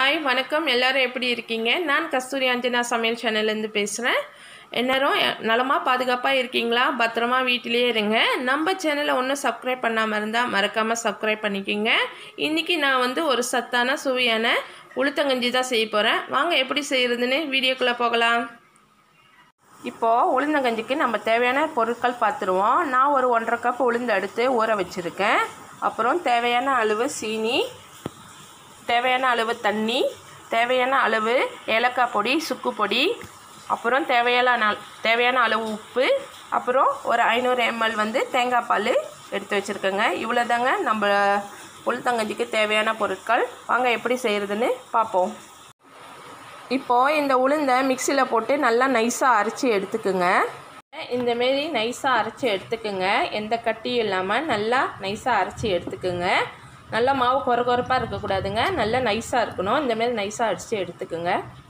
hi வணக்கம் எல்லாரும் எப்படி இருக்கீங்க நான் கஸ்தூரி அஞ்சனா சமையல் சேனல்லேருந்து பேசுகிறேன் எல்லாரும் நலமாக பாதுகாப்பாக இருக்கீங்களா பத்திரமா வீட்டிலேயே இருங்க நம்ம சேனலை ஒன்றும் சப்ஸ்கிரைப் பண்ணாமல் இருந்தால் மறக்காமல் சப்ஸ்கிரைப் பண்ணிக்கோங்க இன்றைக்கி நான் வந்து ஒரு சத்தான சுவையான உளுத்தங்கஞ்சி தான் செய்ய போகிறேன் வாங்க எப்படி செய்கிறதுன்னு வீடியோக்குள்ளே போகலாம் இப்போது உளுந்தங்கஞ்சிக்கு நம்ம தேவையான பொருட்கள் பார்த்துருவோம் நான் ஒரு ஒன்றரை கப் உளுந்து எடுத்து ஊற வச்சுருக்கேன் அப்புறம் தேவையான அளவு சீனி தேவையான அளவு தண்ணி தேவையான அளவு ஏலக்காய் பொடி சுக்கு பொடி அப்புறம் தேவையான நல் தேவையான அளவு உப்பு அப்புறம் ஒரு ஐநூறு எம்எல் வந்து தேங்காய் பால் எடுத்து வச்சுருக்கேங்க இவ்வளோ தாங்க நம்ம உளுத்தங்கஞ்சிக்கு தேவையான பொருட்கள் வாங்க எப்படி செய்கிறதுன்னு பார்ப்போம் இப்போது இந்த உளுந்தை மிக்சியில் போட்டு நல்லா நைஸாக அரைச்சி எடுத்துக்குங்க இந்தமாரி நைஸாக அரைச்சி எடுத்துக்குங்க எந்த கட்டியும் இல்லாமல் நல்லா நைஸாக அரைச்சி எடுத்துக்குங்க நல்லா மாவு கொர கொரப்பாக இருக்கக்கூடாதுங்க நல்லா நைஸாக இருக்கணும் இந்தமாரி நைஸாக அடித்து எடுத்துக்குங்க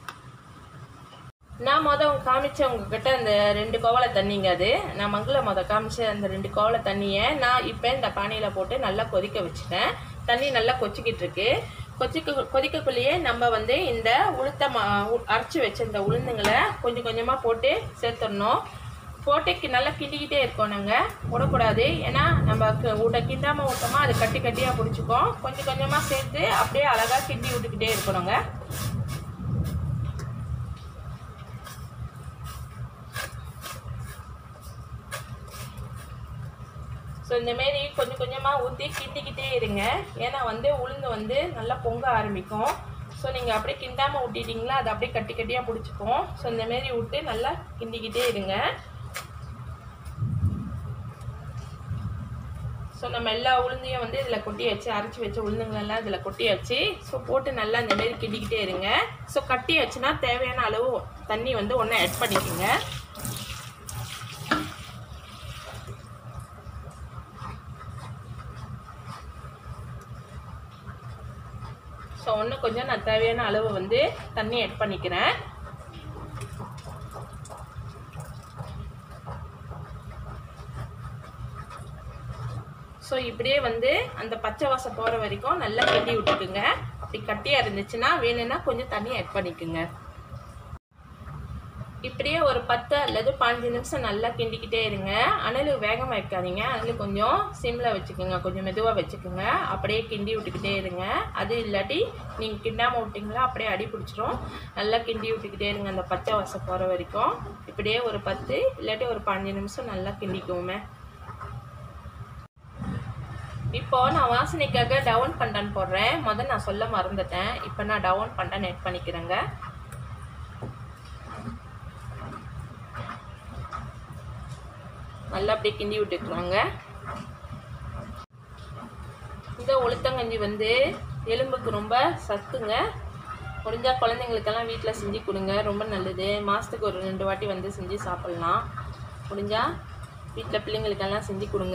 நான் மொதல் உங்க காமிச்ச உங்ககிட்ட அந்த ரெண்டு கோவலை தண்ணிங்க அது நான் மங்கள மொதல் காமிச்ச அந்த ரெண்டு கோவலை தண்ணியை நான் இப்போ இந்த பானையில் போட்டு நல்லா கொதிக்க வச்சுட்டேன் தண்ணி நல்லா கொச்சிக்கிட்டு இருக்கு கொச்சிக்க கொதிக்கக்குள்ளேயே நம்ம வந்து இந்த உளுத்த மா அரைச்சி வச்ச இந்த உளுந்துங்களை கொஞ்சம் கொஞ்சமாக போட்டு சேர்த்துடணும் போட்டு நல்லா கிண்டிக்கிட்டே இருக்கோம் நாங்கள் விடக்கூடாது ஏன்னா நம்ம ஊட்ட கிண்டாமல் விட்டோமா அது கட்டி கட்டியாக பிடிச்சிக்கும் கொஞ்சம் கொஞ்சமாக சேர்த்து அப்படியே அழகாக கிண்டி விட்டுக்கிட்டே இருக்கணுங்க ஸோ இந்தமாரி கொஞ்சம் கொஞ்சமாக ஊற்றி கிண்டிக்கிட்டே இருங்க ஏன்னா வந்து உளுந்து வந்து நல்லா பொங்க ஆரம்பிக்கும் ஸோ நீங்கள் அப்படியே கிண்டாமல் விட்டிட்டிங்களா அது அப்படியே கட்டி கட்டியாக பிடிச்சிக்கும் ஸோ இந்தமாரி விட்டு நல்லா கிண்டிக்கிட்டே இருங்க ஸோ நம்ம எல்லா உளுந்தையும் வந்து இதில் கொட்டி வச்சு அரைச்சி வச்ச உளுந்துங்களெல்லாம் இதில் கொட்டி வச்சு ஸோ போட்டு நல்லா இந்த மாரி கிண்டிக்கிட்டே இருங்க ஸோ கட்டி வச்சுன்னா தேவையான அளவு தண்ணி வந்து ஒன்று ஆட் பண்ணிக்கோங்க ஸோ ஒன்று கொஞ்சம் நான் தேவையான அளவு வந்து தண்ணி ஆட் பண்ணிக்கிறேன் ஸோ இப்படியே வந்து அந்த பச்சை வாசம் போகிற வரைக்கும் நல்லா கிண்டி விட்டுக்குங்க அப்படி கட்டியாக இருந்துச்சுன்னா வேணும்னா கொஞ்சம் தண்ணி ஆட் பண்ணிக்கோங்க இப்படியே ஒரு பத்து அல்லது பதினஞ்சு நிமிஷம் நல்லா கிண்டிக்கிட்டே இருங்க அனல் வேகமாக வைக்காதீங்க அனல் கொஞ்சம் சிம்மில் வச்சுக்கோங்க கொஞ்சம் மெதுவாக வச்சுக்கோங்க அப்படியே கிண்டி விட்டுக்கிட்டே இருங்க அது இல்லாட்டி நீங்கள் கிண்டாமல் விட்டிங்களா அப்படியே அடி பிடிச்சிரும் நல்லா கிண்டி விட்டுக்கிட்டே இருங்க அந்த பச்சை வாசம் போகிற வரைக்கும் இப்படியே ஒரு பத்து இல்லாட்டி ஒரு பதினஞ்சு நிமிஷம் நல்லா கிண்டிக்குவோமே இப்போ நான் வாசனைக்காக டவுன் பண்டன் போடுறேன் முதல் நான் சொல்ல மறந்துட்டேன் இப்போ நான் டவுன் பண்டன் ஆட் பண்ணிக்கிறேங்க நல்லா அப்படியே கிண்டி விட்டுக்கலாங்க இந்த உளுத்தங்கஞ்சி வந்து எலும்புக்கு ரொம்ப சத்துங்க முடிஞ்சால் குழந்தைங்களுக்கெல்லாம் வீட்டில் செஞ்சு கொடுங்க ரொம்ப நல்லது மாதத்துக்கு ஒரு ரெண்டு வாட்டி வந்து செஞ்சு சாப்பிட்லாம் முடிஞ்சால் வீட்டில் பிள்ளைங்களுக்கெல்லாம் செஞ்சு கொடுங்க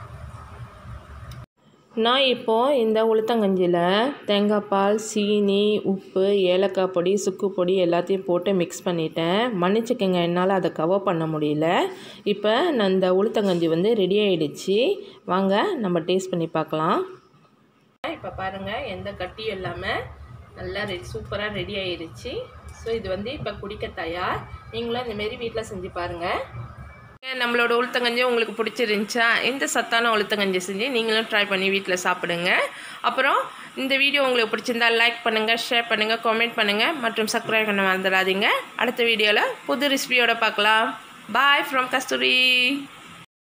நான் இப்போது இந்த உளுத்தங்கஞ்சியில் தேங்காய் பால் சீனி உப்பு ஏலக்காய் பொடி சுக்கு பொடி எல்லாத்தையும் போட்டு மிக்ஸ் பண்ணிட்டேன் மன்னிச்சுக்கோங்க என்னால் அதை கவர் பண்ண முடியல இப்போ நான் இந்த உளுத்தங்கஞ்சி வந்து ரெடி ஆகிடுச்சு வாங்க நம்ம டேஸ்ட் பண்ணி பார்க்கலாம் இப்போ பாருங்கள் எந்த கட்டியும் இல்லாமல் நல்லா ரெடி சூப்பராக ரெடி ஆகிடுச்சு ஸோ இது வந்து இப்போ குடிக்க தயார் நீங்களும் இந்தமாரி வீட்டில் செஞ்சு பாருங்கள் நம்மளோட உளுத்தங்கஞ்சி உங்களுக்கு பிடிச்சிருந்துச்சா இந்த சத்தான உளுத்தங்கஞ்சி செஞ்சு நீங்களும் ட்ரை பண்ணி வீட்டில் சாப்பிடுங்க அப்புறம் இந்த வீடியோ உங்களுக்கு பிடிச்சிருந்தா லைக் பண்ணுங்கள் ஷேர் பண்ணுங்கள் கமெண்ட் பண்ணுங்கள் மற்றும் சப்ஸ்கிரைப் பண்ண மறந்துடாதீங்க அடுத்த வீடியோவில் புது ரெசிபியோட பார்க்கலாம் பாய் ஃப்ரம் கஸ்தூரி